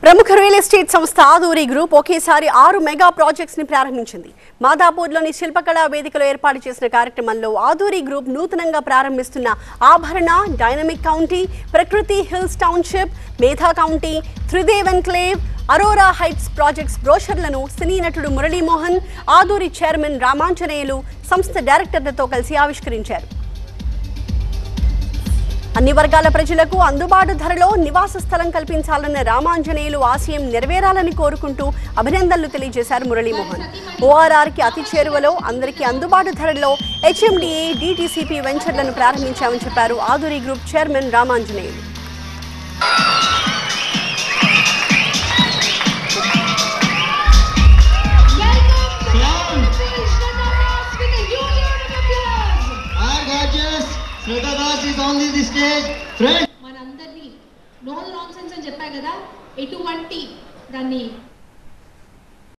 ప్రముఖ real estate సంస్థ Aduri group ఒకేసారి ఆరు మెగా ప్రాజెక్ట్స్ ని ప్రారంభించింది మాదాపూర్లోని శిల్పకళా వేదికలో ఏర్పాటు చేసిన కార్యక్రమంలో ఆదూరి గ్రూప్ నూతనంగా ప్రారంభిస్తున్న Abharana dynamic county Prakruthi hills township Medha county Tridev enclave Aurora heights projects బ్రోషర్లను సినీ నటుడు మురళీమోహన్ ఆదూరి చైర్మన్ రామాంజనేయులు సంస్థ డైరెక్టర్లతో కలిసి ఆవిష్కరించారు అన్ని వర్గాల ప్రజలకు అందుబాటు ధరలో నివాస స్థలం కల్పించాలన్న రామాంజనేయులు ఆశయం నెరవేరాలని కోరుకుంటూ అభినందనలు తెలియజేశారు మురళీమోహన్ ఓఆర్ఆర్ కి అతి చేరువలో అందరికీ అందుబాటు ధరలో హెచ్ఎండిఏ డిటిసిపి వెంచర్లను ప్రారంభించామని చెప్పారు Aduri group chairman Ramanjaneyulu Welcome to the Krishna Dance with a huge round of applause. Our gorgeous Smita Das is on the stage. Friends, మనందరినీ నో నాన్ సెన్స్ అని చెప్పా కదా ఎటువంటి దాన్ని